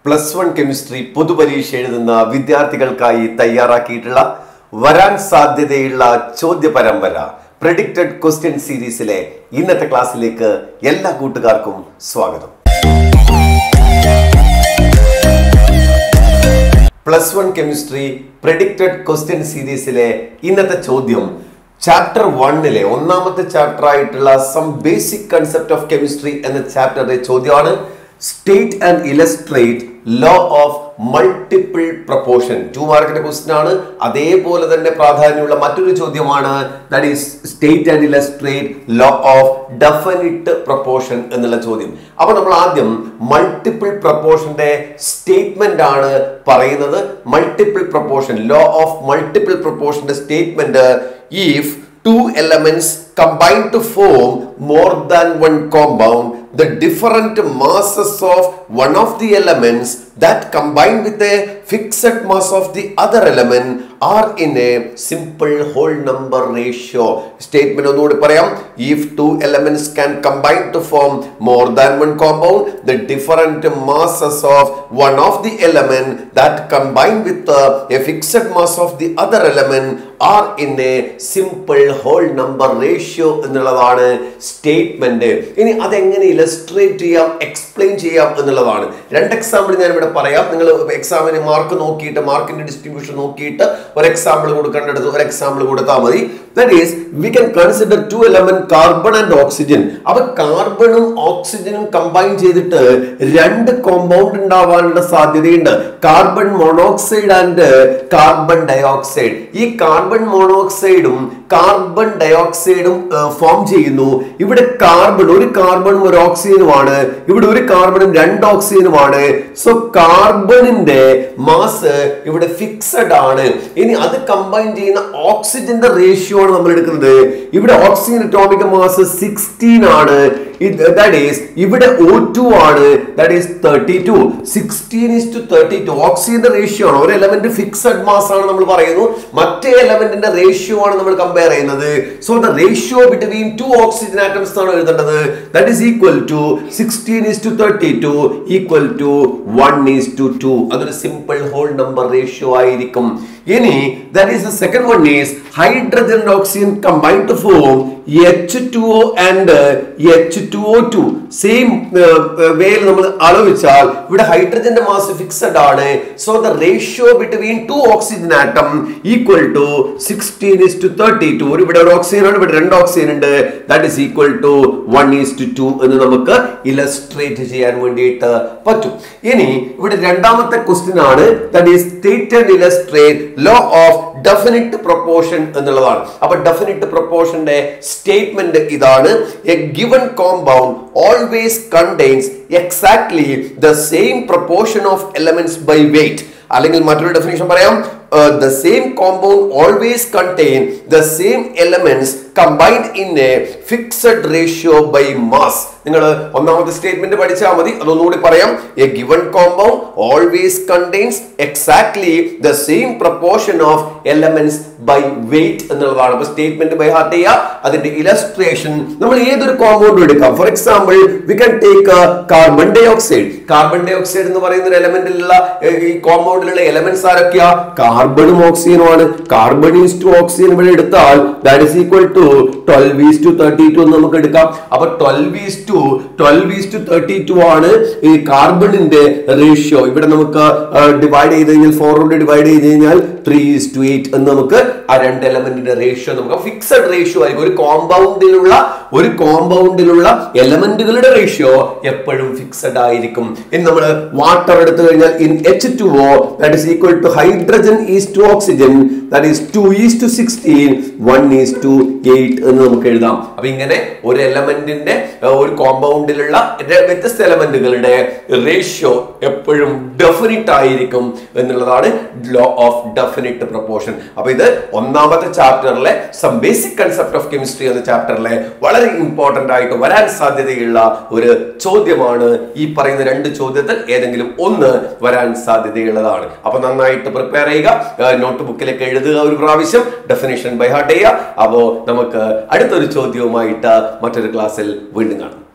plus one chemistry പൊതുപരീക്ഷ എഴുതുന്ന വിദ്യാർത്ഥികൾക്കായി തയ്യാറാക്കിയിട്ടുള്ള വരാൻ സാധ്യതയുള്ള ചോദ്യ പരമ്പര പ്രഡിക്റ്റഡ് ക്വസ്റ്റ്യൻ സീരീസിലെ ഇന്നത്തെ ക്ലാസ്സിലേക്ക് എല്ലാ കൂട്ടുകാർക്കും സ്വാഗതം plus one chemistry predicted question സീരീസിലെ ഇന്നത്തെ ചോദ്യം ചാപ്റ്റർ വണ്ണിലെ ഒന്നാമത്തെ ചാപ്റ്റർ ആയിട്ടുള്ള some basic concept of chemistry എന്ന ചാപ്റ്ററിലെ ചോദ്യമാണ് state and illustrate law of multiple proportion two മാർക്കിന്റെ ക്വസ്റ്റ്യൻ ആണ് അതേപോലെ തന്നെ പ്രാധാന്യമുള്ള മറ്റൊരു ചോദ്യമാണ് that is state and illustrate law of definite proportion എന്നുള്ള ചോദ്യം അപ്പൊ നമ്മൾ ആദ്യം മൾട്ടിപ്പിൾ പ്രപ്പോർഷന്റെ സ്റ്റേറ്റ്മെന്റ് ആണ് പറയുന്നത് multiple proportion law of multiple പ്രപ്പോർഷന്റെ statement if two elements combine to form more than one compound the different masses of one of the elements that combine with a fixed mass of the other element are in a simple whole number ratio statement ഒന്നുകൂടി പറയാം if two elements can combine to form more than one compound the different masses of one of the element that combine with uh, a fixed mass of the other element are in a simple whole number ratio എന്നുള്ളതാണ് statement ഇനി അതെങ്ങനെ illustrate ചെയ്യാം explain ചെയ്യാം എന്നുള്ളതാണ് രണ്ട് example ഞാൻ ഇവിടെ പറയാം നിങ്ങൾ എക്സാമിന് മാർക്ക് നോക്കിയിട്ട് മാർക്കിന്റെ ഡിസ്ട്രിബ്യൂഷൻ നോക്കിയിട്ട് ഒരു എക്സാമ്പിൾ കൊടുക്കേണ്ടത് ഒരു എക്സാമ്പിൾ കൊടുത്താൽ മതി that is we can consider two element carbon and oxygen അപ്പൊ കാർബണും ഓക്സിജനും കമ്പൈൻ ചെയ്തിട്ട് രണ്ട് കോമ്പൗണ്ട് ഉണ്ടാവാനുള്ള സാധ്യതയുണ്ട് carbon monoxide and carbon dioxide ഈ കാർബൺ മോണോക്സൈഡും കാർബൺ ഡയോക്സൈഡും ഫോം ചെയ്യുന്നു ഇവിടെ കാർബൺ ഒരു കാർബണും ഒരു ഓക്സിജനുമാണ് ഇവിടെ ഒരു കാർബണും രണ്ട് ഓക്സിജനുമാണ് സോ കാർബണിന്റെ മാസ് ഇവിടെ ഫിക്സഡ് ആണ് ഇനി അത് കമ്പൈൻ ചെയ്യുന്ന ഓക്സിജന്റെ റേഷ്യോ ആണ് നമ്മൾ എടുക്കുന്നത് ഇവിടെ ഓക്സിജൻ അറ്റോമിക് മാസ് സിക്സ്റ്റീൻ ആണ് ദാറ്റ് ഈസ് ഇവിടെ ഒ ടു ആണ് that is thirty two sixteen is to thirty two ഓക്സിജന്റെ റേഷ്യോ ആണ് ഒരു എലമെന്റ് ഫിക്സഡ് മാസ് ആണ് നമ്മൾ പറയുന്നു മറ്റേ എലമെന്റിന്റെ റേഷ്യോ ആണ് നമ്മൾ കമ്പയർ ചെയ്യുന്നത് so the ratio between two oxygen atoms ആണ് എഴുതേണ്ടത് that is equal to sixteen is to thirty two equal to one is to two അതൊരു സിമ്പിൾ ഹോൾ നമ്പർ റേഷ്യോ ആയിരിക്കും ഇനി that is the second one is hydrogen oxygen combine to form H two O and H two O two same വേയിൽ നമ്മൾ അളവിച്ചാൽ ഇവിടെ ഹൈഡ്രജന്റെ mass fixed ആണ് so the ratio between two oxygen atom equal to sixteen is to thirty two ഒരു ഇവിടെ ഒരു oxygen ആണ് ഇവിടെ രണ്ട് ഓക്സിജൻ ഉണ്ട് that is equal to one is to two എന്ന് നമുക്ക് ഇലസ്ട്രേറ്റ് ചെയ്യാൻ വേണ്ടിയിട്ട് പറ്റും ഇനി ഇവിടെ രണ്ടാമത്തെ ക്വസ്റ്റ്യൻ ആണ് that is state and illustrate law of definite proportion എന്നുള്ളതാണ് അപ്പൊ ഡെഫിനിറ്റ് പ്രൊപ്പോർഷന്റെ സ്റ്റേറ്റ്മെന്റ് ഇതാണ് a given compound always contains exactly the same proportion of elements by weight അല്ലെങ്കിൽ മറ്റൊരു ഡെഫിനേഷൻ പറയാം the same compound always contain the same elements combined in a fixed ratio by mass നിങ്ങൾ ഒന്നാമത്തെ statement പഠിച്ചാൽ മതി അതൊന്നുകൂടി പറയാം a given compound always contains exactly the same proportion of elements by wait എന്നുള്ളതാണ് അപ്പൊ സ്റ്റേറ്റ്മെന്റ് ബൈ ഹാർട്ട് ചെയ്യുക അതിന്റെ ഇലസ്ട്രേഷൻ നമ്മൾ ഏതൊരു കോമ്പൗണ്ടും എടുക്കാം for example we can take carbon dioxide carbon dioxide എന്ന് പറയുന്ന ഒരു എലമെന്റിലുള്ള ഈ കോമ്പൗണ്ടിലുള്ള എലമെന്റ്സ് ആരൊക്കെയാ കാർബണും ഓക്സിജനും ആണ് കാർബൺ ഈസ് ടു ഓക്സിജൻ ഇവിടെ എടുത്താൽ that is equal to twelve is to thirty two എന്ന് നമുക്ക് എടുക്കാം അപ്പൊ twelve is to twelve is to thirty two ആണ് ഈ കാർബണിന്റെ റേഷ്യോ ഇവിടെ നമുക്ക് ഡിവൈഡ് ചെയ്ത് കഴിഞ്ഞാൽ ഫോർ കൊണ്ട് ഡിവൈഡ് ചെയ്ത് കഴിഞ്ഞാൽ ത്രീ ഈസ് ടു എയ്റ്റ് എന്ന് നമുക്ക് ആ രണ്ട് എലമെന്റിന്റെ റേഷ്യോ നമുക്ക് ഫിക്സഡ് റേഷ്യോ ആയിരിക്കും ഒരു കോമ്പൗണ്ടിലുള്ള ഒരു കോമ്പൗണ്ടിലുള്ള എലമെന്റുകളുടെ റേഷ്യോ എപ്പോഴും ഫിക്സഡ് ആയിരിക്കും ഇനി നമ്മൾ വാട്ടർ എടുത്തു കഴിഞ്ഞാൽ in H two O that is equal to hydrogen is to oxygen that is two is to sixteen one is to eight എന്ന് നമുക്ക് എഴുതാം അപ്പൊ ഇങ്ങനെ ഒരു എലമെന്റിന്റെ ഒരു കോമ്പൗണ്ടിലുള്ള വ്യത്യസ്ത എലമെന്റുകളുടെ റേഷ്യോ എപ്പോഴും ഡെഫിനിറ്റ് ആയിരിക്കും എന്നുള്ളതാണ് ലോ ഓഫ് ഡെഫിനിറ്റ് പ്രൊപ്പോർഷൻ അപ്പൊ ഇത് ഒന്നാമത്തെ ചാപ്റ്ററിലെ some basic concept of chemistry എന്ന ചാപ്റ്ററിലെ വളരെ ഇമ്പോർട്ടന്റ് ആയിട്ട് വരാൻ സാധ്യതയുള്ള ഒരു ചോദ്യമാണ് ഈ പറയുന്ന രണ്ട് ചോദ്യത്തിൽ ഏതെങ്കിലും ഒന്ന് വരാൻ സാധ്യതയുള്ളതാണ് അപ്പൊ നന്നായിട്ട് പ്രിപ്പയർ ചെയ്യുക നോട്ട് ബുക്കിലേക്ക് എഴുതുക ഒരു പ്രാവശ്യം ഡെഫിനേഷൻ ബൈ ഹാർട്ട് ചെയ്യുക അപ്പോ നമുക്ക് അടുത്തൊരു ചോദ്യവുമായിട്ട് മറ്റൊരു ക്ലാസ്സിൽ വീണ്ടും കാണാം